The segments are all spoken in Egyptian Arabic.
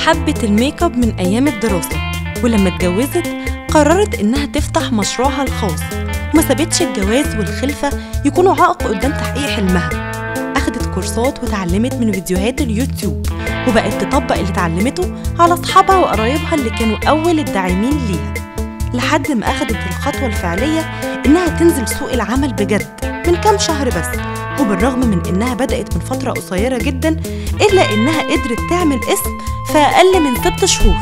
حبت الميك اب من أيام الدراسة ولما اتجوزت قررت إنها تفتح مشروعها الخاص وما سابتش الجواز والخلفة يكونوا عائق قدام تحقيق حلمها أخدت كورسات وتعلمت من فيديوهات اليوتيوب وبقت تطبق اللي اتعلمته على أصحابها وقرايبها اللي كانوا أول الداعمين ليها لحد ما أخدت الخطوة الفعلية إنها تنزل سوق العمل بجد من كام شهر بس وبالرغم من إنها بدأت من فترة قصيرة جدا إلا إنها قدرت تعمل اسم في أقل من ست شهور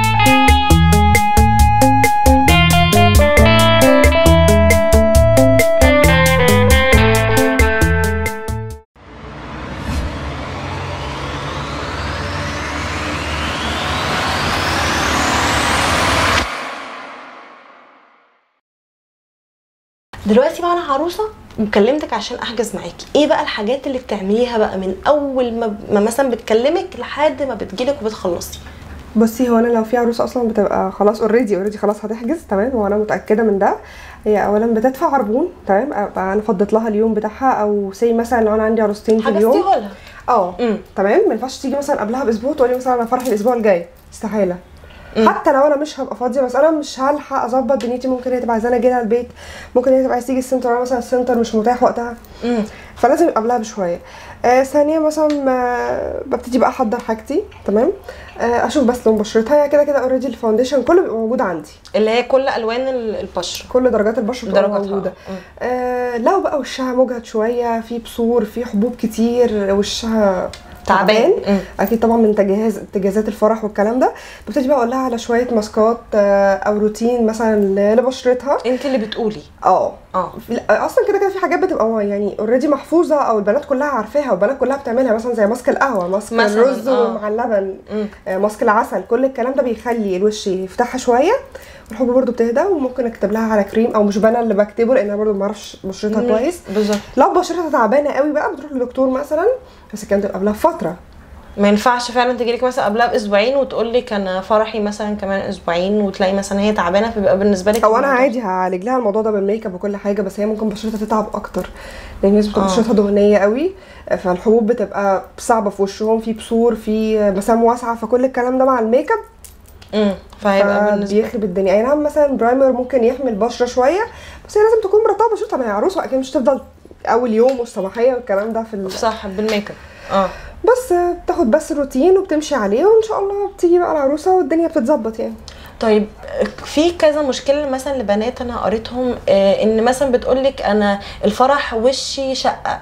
دلوقتي بقى انا عروسه وكلمتك عشان احجز معاكي ايه بقى الحاجات اللي بتعمليها بقى من اول ما, ما مثلا بتكلمك لحد ما بتجيلك وبتخلصي بصي هو انا لو في عروسه اصلا بتبقى خلاص اوريدي اوريدي خلاص هتحجز تمام وانا متاكده من ده هي اولا بتدفع عربون تمام ابقى انا فضيت لها اليوم بتاعها او سي مثلا لو انا عندي عروستين في اليوم حجزتيها لها اه امم تمام ما ينفعش تيجي مثلا قبلها باسبوع تقولي مثلا انا فرحي الاسبوع الجاي استحاله مم. حتى لو انا مش هبقى فاضيه بس انا مش هلحق اظبط دنيتي ممكن هي تبقى عايزاني اجي لها البيت ممكن هي تبقى عايزه تيجي السنتر وانا مثلا السنتر مش متاح وقتها امم فلازم يبقى قبلها بشويه آه ثانيا مثلا آه ببتدي بقى احضر حاجتي تمام آه اشوف بس لون بشرتها هي كده كده اوريدي الفاونديشن كله بيبقى موجود عندي اللي هي كل الوان ال- البشره كل درجات البشره بتبقى درجاتها موجوده مم. آه لو بقى وشها مجهد شويه في بثور في حبوب كتير وشها تعبان مم. اكيد طبعا من تجهيز تجهيزات الفرح والكلام ده ببتدي بقى اقول لها على شويه ماسكات آه، او روتين مثلا ل- لبشرتها انت اللي بتقولي اه اه لا، اصلا كده كده في حاجات بتبقى يعني اوريدي محفوظه او البنات كلها عارفاها والبنات كلها بتعملها مثلا زي ماسك القهوه ماسك مثلاً، الرز آه. مع اللبن مم. آه، ماسك العسل كل الكلام ده بيخلي الوش يفتحها شويه والحب برضو بتهدى وممكن اكتب لها على كريم او مش انا اللي بكتبه لان انا برضو ما اعرفش بشرتها كويس بالظبط لو بشرتها تعبانه قوي بقى بتروح لدكتور مثلا بس الكلام ده بيبقى قبلها بفتره ما ينفعش فعلا تجيلك مثلا قبلها باسبوعين وتقول لك انا فرحي مثلا كمان اسبوعين وتلاقي مثلا هي تعبانه فبيبقى بالنسبه لك او انا الموضوع- عادي هعالج لها الموضوع ده بالميك اب وكل حاجه بس هي ممكن بشرتها تتعب اكتر لان الناس بتبقى آه. بشرتها دهنيه قوي فالحبوب بتبقى صعبه في وشهم في بثور في مسام واسعه فكل الكلام ده مع الميك اب امم فهيبقى بالنسبه بيخرب الدنيا اي نعم مثلا برايمر ممكن يحمي البشره شويه بس هي لازم تكون مرطبه بشرتها ما هي عروسه اكيد مش تفضل اول يوم والصباحيه والكلام ده في ال... صح بالميك اب اه بس بتاخد بس روتين وبتمشي عليه وان شاء الله بتيجي بقى العروسه والدنيا بتتظبط يعني طيب في كذا مشكله مثلا لبنات انا قريتهم آه، ان مثلا بتقولك انا الفرح وشي شقق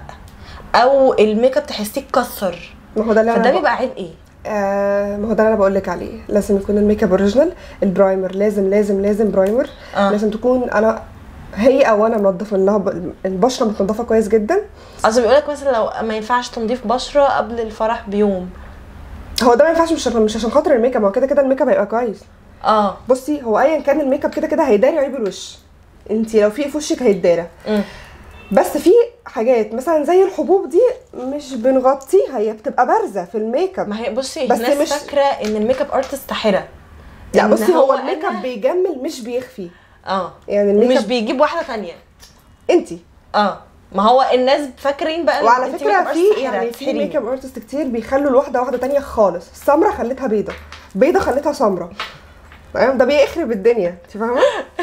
او الميك اب تحسيه اتكسر ما هو ده اللي فده انا بيبقى عيب ايه آه ما هو ده اللي انا بقول لك عليه لازم يكون الميك اب اوريجينال البرايمر لازم لازم لازم برايمر آه. لازم تكون انا هي او انا منضفه لها ب- البشره متنضفه كويس جدا اصل بيقولك مثلا لو ما ينفعش تنظيف بشره قبل الفرح بيوم هو ده ما ينفعش مش عشان مش عشان خاطر الميك اب هو كده كده الميك اب هيبقى كويس اه بصي هو ايا كان الميك اب كده كده هيداري عيب الوش انت لو في في وشك هيتدارى امم بس في حاجات مثلا زي الحبوب دي مش بنغطيها هي بتبقى بارزه في الميك اب ما هي بصي بس الناس مش- فاكره ان الميك اب ارتست ساحره لا إن بصي هو الميك أنا- اب بيجمل مش بيخفي اه يعني الميك مش اب بيجيب واحده ثانيه انت اه ما هو الناس فاكرين بقى إن وعلى أنت فكره ميك اب في artist يعني ساحرة، في تسحريني. ميك اب ارتست كتير بيخلوا الواحده واحده تانية خالص السمره خلتها بيضه بيضه خلتها سمره تمام ده بيخرب الدنيا انت فاهمه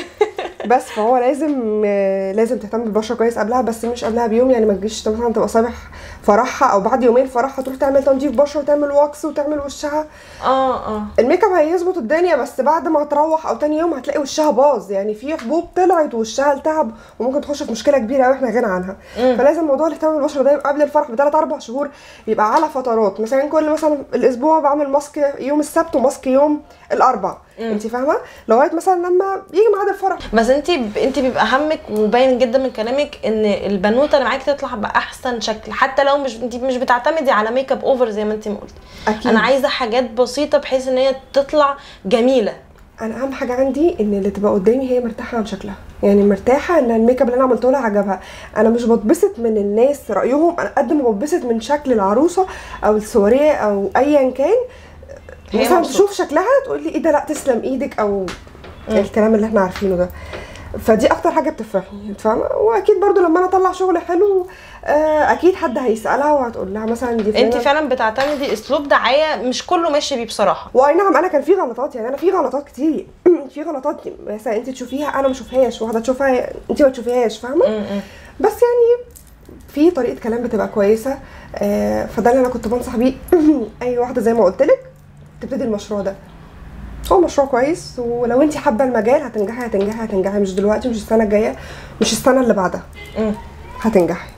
بس فهو لازم آه، لازم تهتم بالبشره كويس قبلها بس مش قبلها بيوم يعني ما تجيش مثلا تبقى صابح فرحها او بعد يومين فرحها تروح تعمل تنظيف بشره وتعمل واكس وتعمل وشها اه اه الميك اب هيظبط الدنيا بس بعد ما تروح او تاني يوم هتلاقي وشها باظ يعني في حبوب طلعت ووشها التهب وممكن تخش في مشكله كبيره قوي احنا غنى عنها مم. فلازم موضوع الاهتمام بالبشره ده يبقى قبل الفرح بثلاث اربع شهور يبقى على فترات مثلا كل مثلا الاسبوع بعمل ماسك يوم السبت وماسك يوم الاربع انت فاهمه لغايه مثلا لما يجي ميعاد الفرح بس انت ب... انت بيبقى همك وباين جدا من كلامك ان البنوته اللي معاكي تطلع باحسن شكل حتى لو مش انت مش بتعتمدي على ميك اب اوفر زي ما انت ما قلتي اكيد انا عايزه حاجات بسيطه بحيث ان هي تطلع جميله انا اهم حاجه عندي ان اللي تبقى قدامي هي مرتاحه عن شكلها يعني مرتاحه ان الميك اب اللي انا عملته لها عجبها انا مش بتبسط من الناس رايهم انا قد ما بتبسط من شكل العروسه او السواريه او ايا كان هي مثلا مبسوطة. تشوف شكلها تقول لي ايه ده لا تسلم ايدك او الكلام اللي احنا عارفينه ده فدي اكتر حاجه بتفرحني فاهمه واكيد برضو لما انا اطلع شغل حلو آه، اكيد حد هيسالها وهتقول لها مثلا دي انت فلانة فعلا بتعتمدي اسلوب دعايه مش كله ماشي بيه بصراحه واي نعم انا كان في غلطات يعني انا في غلطات كتير في غلطات مثلا انت تشوفيها انا ما اشوفهاش واحده تشوفها انت ما تشوفيهاش فاهمه م-م. بس يعني في طريقه كلام بتبقى كويسه آه، فده اللي انا كنت بنصح بيه اي واحده زي ما قلت لك تبتدي المشروع ده هو مشروع كويس ولو انت حابه المجال هتنجحي هتنجحي هتنجحي مش دلوقتي مش السنه الجايه مش السنه اللي بعدها م. هتنجحي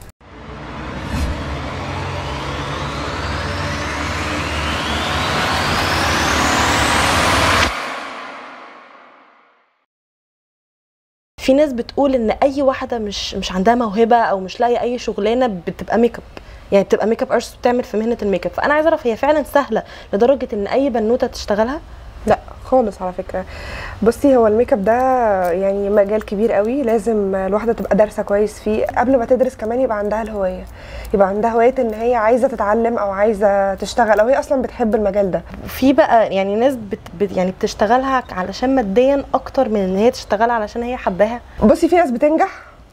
في ناس بتقول ان اي واحده مش مش عندها موهبه او مش لاقيه اي شغلانه بتبقى ميك اب يعني بتبقى ميك اب ارتست بتعمل في مهنه الميك اب فانا عايزه اعرف هي فعلا سهله لدرجه ان اي بنوته تشتغلها لا خالص على فكره بصي هو الميك اب ده يعني مجال كبير قوي لازم الواحده تبقى دارسه كويس فيه قبل ما تدرس كمان يبقى عندها الهوايه يبقى عندها هوايه ان هي عايزه تتعلم او عايزه تشتغل او هي اصلا بتحب المجال ده في بقى يعني ناس بت بت يعني بتشتغلها علشان ماديا اكتر من ان هي تشتغلها علشان هي حباها بصي في ناس بتنجح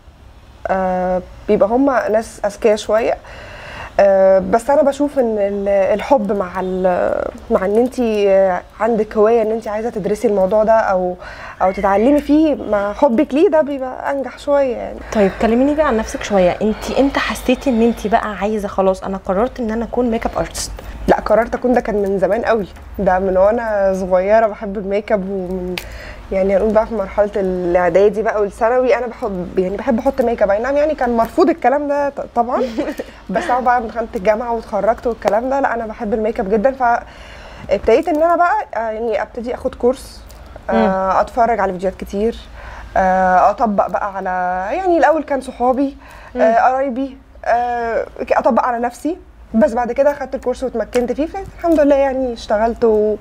آه بيبقى هم ناس اذكياء شويه آه بس انا بشوف ان ال- الحب مع ال- مع ان انت عندك هوايه ان انت عايزه تدرسي الموضوع ده او او تتعلمي فيه مع حبك ليه ده بيبقى انجح شويه يعني طيب كلميني بقى عن نفسك شويه انت امتى حسيتي ان انت بقى عايزه خلاص انا قررت ان انا اكون ميك اب ارتست لا قررت اكون ده كان من زمان قوي ده من وانا صغيره بحب الميك اب ومن يعني هنقول بقى في مرحله الاعدادي بقى والثانوي انا بحب يعني بحب احط ميك اب اي نعم يعني كان مرفوض الكلام ده ط- طبعا بس انا بقى لما دخلت الجامعه واتخرجت والكلام ده لا انا بحب الميك اب جدا فابتديت ان انا بقى آه، يعني ابتدي اخد كورس آه، اتفرج على فيديوهات كتير آه، اطبق بقى على يعني الاول كان صحابي آه، قرايبي آه، اطبق على نفسي بس بعد كده اخدت الكورس واتمكنت فيه فالحمد لله يعني اشتغلت و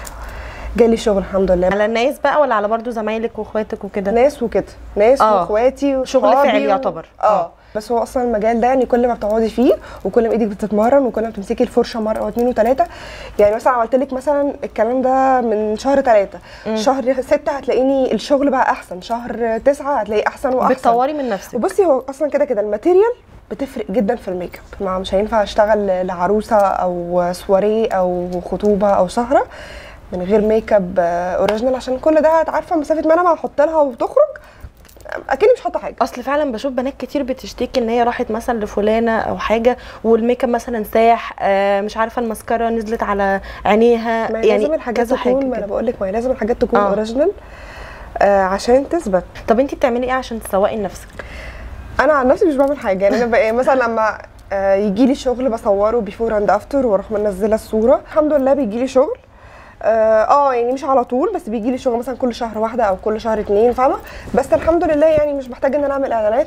جالي شغل الحمد لله على الناس بقى ولا على برضو زمايلك واخواتك وكده ناس وكده ناس آه. واخواتي شغل وصحابي فعلي و- يعتبر. آه. اه بس هو اصلا المجال ده يعني كل ما بتقعدي فيه وكل ما ايدك بتتمرن وكل ما بتمسكي الفرشه مره او اتنين وتلاته يعني مثلا عملت لك مثلا الكلام ده من شهر ثلاثه شهر سته هتلاقيني الشغل بقى احسن شهر تسعه هتلاقيه احسن واحسن بتطوري من نفسك وبصي هو اصلا كده كده الماتيريال بتفرق جدا في الميك اب ما مش هينفع اشتغل لعروسه او سواريه او خطوبه او سهره من غير ميك اب آه، اوريجينال عشان كل ده انت عارفه مسافه ما انا ما هحط لها وتخرج اكني مش حاطه حاجه اصل فعلا بشوف بنات كتير بتشتكي ان هي راحت مثلا لفلانه او حاجه والميك اب مثلا ساح آه مش عارفه الماسكارا نزلت على عينيها ما هي يعني لازم الحاجات كذا تكون حاجه ما انا كده. بقول لك ما هي لازم الحاجات تكون آه. اوريجينال آه عشان تثبت طب انت بتعملي ايه عشان تسوقي لنفسك انا عن نفسي مش بعمل حاجه يعني انا بقى مثلا لما يجي لي شغل بصوره بيفور اند افتر واروح منزله الصوره الحمد لله بيجي لي شغل اه آه، يعني مش على طول بس بيجي لي شغل مثلا كل شهر واحده او كل شهر اتنين فاهمه بس الحمد لله يعني مش محتاجه ان انا اعمل اعلانات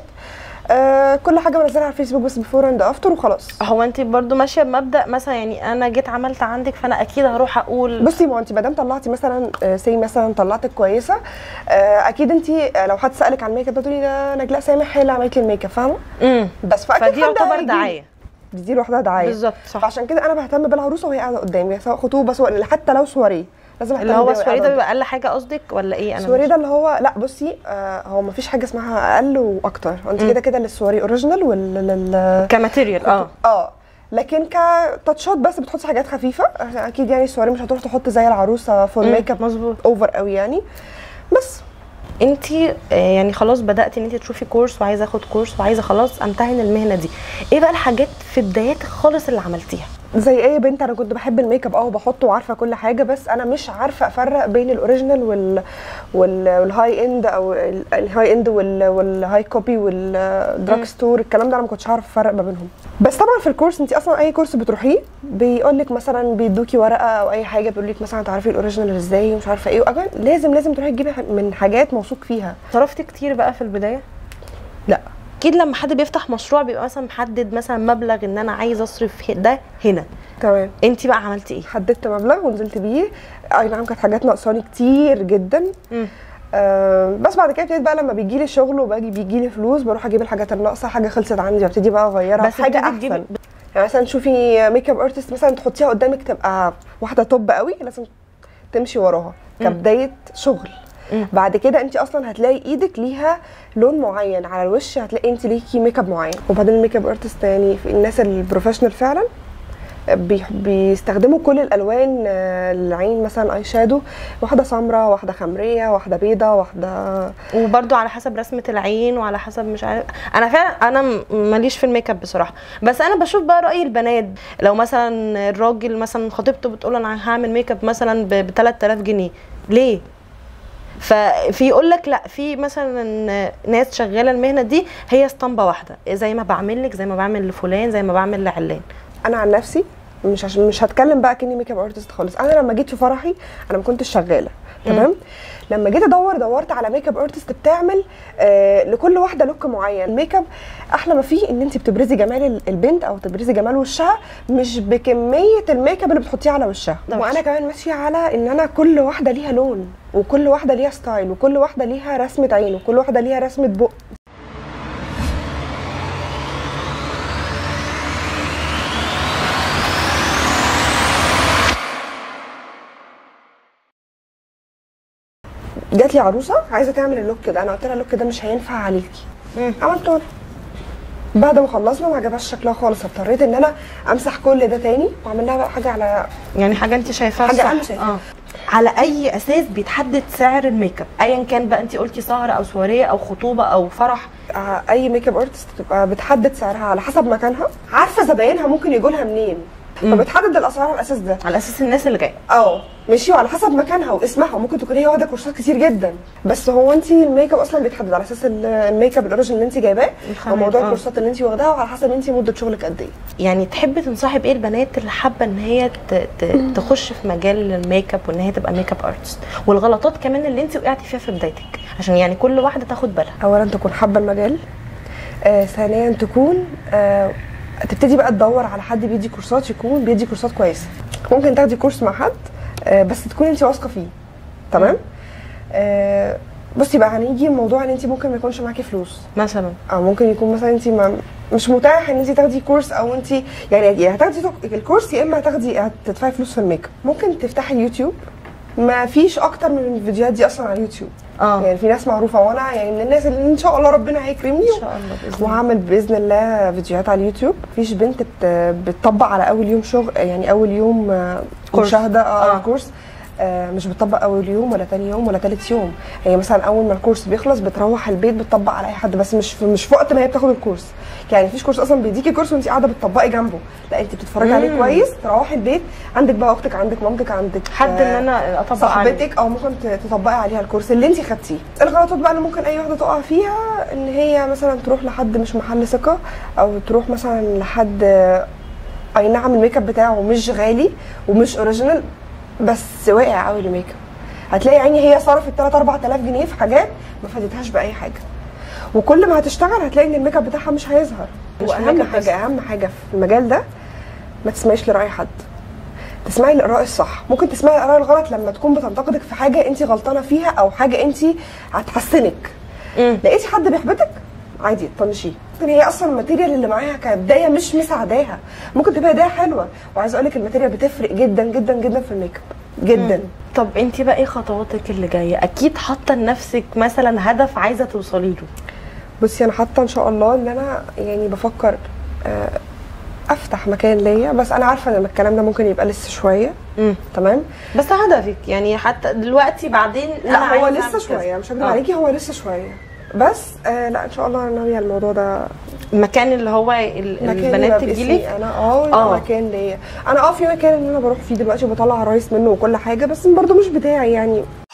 آه كل حاجه بنزلها على الفيسبوك بس بيفور اند افتر وخلاص هو انت برضو ماشيه بمبدا مثلا يعني انا جيت عملت عندك فانا اكيد هروح اقول بصي ما هو انت ما دام طلعتي مثلا سي مثلا طلعتك كويسه آه اكيد انت لو حد سالك على الميك اب ده تقولي ده نجلاء سامح هي اللي عملت لي الميك اب فاهمه امم بس فاكيد فدي حد يعتبر هيجي. دعايه دي لوحدها دعايه بالظبط صح فعشان كده انا بهتم بالعروسه وهي قاعده قدامي سواء خطوبه سواء حتى لو سواريه لازم اهتم اللي هو بيها وهي السواري ده قاعدة بيبقى اقل حاجه قصدك ولا ايه انا السواري مش- ده اللي هو لا بصي آه هو ما فيش حاجه اسمها اقل واكتر انت مم. كده كده للسواري اوريجينال وال كماتيريال اه اه لكن كتاتشات بس بتحطي حاجات خفيفه اكيد يعني السواري مش هتروح تحط زي العروسه فول مم، ميك اب مظبوط اوفر قوي يعني بس انت يعني خلاص بداتي ان انت تشوفي كورس وعايزه اخد كورس وعايزه خلاص امتهن المهنه دي ايه بقى الحاجات في بداياتك خالص اللي عملتيها زي اي بنت انا كنت بحب الميك اب اه وبحطه وعارفه كل حاجه بس انا مش عارفه افرق بين الاوريجينال وال وال والهاي اند او ال- الهاي اند وال والهاي كوبي والدراج مم. ستور الكلام ده انا ما كنتش عارفه افرق ما بينهم بس طبعا في الكورس انت اصلا اي كورس بتروحيه بيقول لك مثلا بيدوكي ورقه او اي حاجه بيقول لك مثلا تعرفي الاوريجينال ازاي ومش عارفه ايه وأكيد لازم لازم تروحي تجيبي من حاجات موثوق فيها صرفتي كتير بقى في البدايه لا اكيد لما حد بيفتح مشروع بيبقى مثلا محدد مثلا مبلغ ان انا عايز اصرف ه- ده هنا تمام انت بقى عملتي ايه حددت مبلغ ونزلت بيه اي نعم كانت حاجات ناقصاني كتير جدا مم. آه، بس بعد كده ابتديت بقى لما بيجي لي شغل وباجي بيجي لي فلوس بروح اجيب الحاجات الناقصه حاجه خلصت عندي ببتدي بقى اغيرها بس في حاجه بتبتدي احسن تجيبي- يعني مثلا شوفي ميك اب ارتست مثلا تحطيها قدامك تبقى واحده توب قوي لازم تمشي وراها مم. كبدايه شغل مم. بعد كده انت اصلا هتلاقي ايدك ليها لون معين على الوش هتلاقي انت ليكي ميك اب معين وبعدين الميك اب ارتست يعني في الناس البروفيشنال فعلا بي- بيستخدموا كل الالوان آه، العين مثلا اي شادو واحده سمراء واحده خمريه واحده بيضه واحده وبرضو على حسب رسمه العين وعلى حسب مش عارف انا فعلا انا م- ماليش في الميك اب بصراحه بس انا بشوف بقى راي البنات لو مثلا الراجل مثلا خطيبته بتقول انا هعمل ميك اب مثلا ب 3000 جنيه ليه ففي يقول لك لا في مثلا ناس شغاله المهنه دي هي اسطمبه واحده زي ما بعمل لك زي ما بعمل لفلان زي ما بعمل لعلان انا عن نفسي مش عشان مش هتكلم بقى كاني ميك اب ارتست خالص انا لما جيت في فرحي انا ما كنتش شغاله تمام لما جيت ادور دورت على ميك اب ارتست بتعمل آه لكل واحده لوك معين الميك اب احلى ما فيه ان انت بتبرزي جمال ال- البنت او تبرزي جمال وشها مش بكميه الميك اب اللي بتحطيه على وشها ده وانا وحش. كمان ماشيه على ان انا كل واحده ليها لون وكل واحده ليها ستايل وكل واحده ليها رسمه عين وكل واحده ليها رسمه بق جات لي عروسه عايزه تعمل اللوك ده انا قلت لها اللوك ده مش هينفع عليكي عملته لها بعد ما خلصنا ما عجبهاش شكلها خالص اضطريت ان انا امسح كل ده تاني واعمل لها بقى حاجه على يعني حاجه انت شايفاها حاجة صح. أنا شايفاها. اه على اي اساس بيتحدد سعر الميك اب ايا كان بقى انت قلتي سهره او سواريه او خطوبه او فرح آه، اي ميك اب ارتست بتبقى بتحدد سعرها على حسب مكانها عارفه زباينها ممكن يجوا لها منين فبتحدد الاسعار على الاساس ده على اساس الناس اللي جايه اه ماشي وعلى حسب مكانها واسمها وممكن تكون هي واخده كورسات كتير جدا بس هو انت الميك اب اصلا بيتحدد على اساس ال- الميك اب الاوريجن اللي انت جايباه الخامات، وموضوع آه. الكورسات اللي انت واخداها وعلى حسب انت مده شغلك قد ايه يعني تحبي تنصحي بايه البنات اللي حابه ان هي ت- ت- تخش في مجال الميك اب وان هي تبقى ميك اب ارتست والغلطات كمان اللي انت وقعتي فيها في بدايتك عشان يعني كل واحده تاخد بالها اولا تكون حابه المجال آه ثانيا تكون آه تبتدي بقى تدور على حد بيدي كورسات يكون بيدي كورسات كويسه ممكن تاخدي كورس مع حد آه بس تكوني انت واثقه فيه تمام آه بصي بقى هنيجي موضوع ان انت ممكن ما يكونش معاكي فلوس مثلا او ممكن يكون مثلا انت ما مش متاح ان انت تاخدي كورس او انت يعني يا هتاخدي الكورس يا اما هتاخدي هتدفعي فلوس في الميك اب ممكن تفتحي اليوتيوب ما فيش اكتر من الفيديوهات دي اصلا على اليوتيوب اه يعني في ناس معروفه وانا يعني من الناس اللي ان شاء الله ربنا هيكرمني ان شاء الله باذن الله وهعمل باذن الله فيديوهات على اليوتيوب مفيش بنت بت... بتطبق على اول يوم شغل يعني اول يوم آه، كورس. مشاهده اه, آه. آه. كورس آه مش بتطبق اول يوم ولا تاني يوم ولا تالت يوم هي مثلا اول ما الكورس بيخلص بتروح البيت بتطبق على اي حد بس مش في مش في وقت ما هي بتاخد الكورس يعني مفيش كورس اصلا بيديكي كورس وانت قاعده بتطبقي جنبه لا انت بتتفرجي عليه مم. كويس تروحي البيت عندك بقى اختك عندك مامتك عندك حد ان آه، انا اطبق عليه صاحبتك او ممكن ت- تطبقي عليها الكورس اللي انت خدتيه الغلطات بقى اللي ممكن اي واحده تقع فيها ان هي مثلا تروح لحد مش محل ثقه او تروح مثلا لحد آه، اي نعم الميك اب بتاعه مش غالي ومش اوريجينال بس واقع قوي الميك اب هتلاقي عيني هي صرفت 3 4000 جنيه في حاجات ما فادتهاش باي حاجه وكل ما هتشتغل هتلاقي ان الميك اب بتاعها مش هيظهر مش واهم الميك اب بس. حاجه اهم حاجه في المجال ده ما تسمعيش لراي حد تسمعي الاراء الصح ممكن تسمعي الاراء الغلط لما تكون بتنتقدك في حاجه انت غلطانه فيها او حاجه انت هتحسنك مم. لقيتي حد بيحبطك عادي طنشيه ممكن هي اصلا الماتيريال اللي معاها كبدايه مش مساعداها ممكن تبقى بدايه حلوه وعايزه اقول لك الماتيريال بتفرق جدا جدا جدا في الميك اب جدا طب انت بقى ايه خطواتك اللي جايه اكيد حاطه لنفسك مثلا هدف عايزه توصلي له بصي انا حاطه ان شاء الله ان انا يعني بفكر آه، افتح مكان ليا بس انا عارفه ان الكلام ده ممكن يبقى لسه شويه مم. تمام بس هدفك يعني حتى دلوقتي بعدين أنا لا هو عايزة لسه أعمل كذا. شويه مش هكدب آه. عليكي هو لسه شويه بس آه لا ان شاء الله انا ناويه الموضوع ده المكان اللي هو ال- مكان البنات يبقى تجيلك باسمي انا اه آه. آه. مكان ليا انا اه في مكان ان انا بروح فيه دلوقتي وبطلع عرايس منه وكل حاجه بس برضه مش بتاعي يعني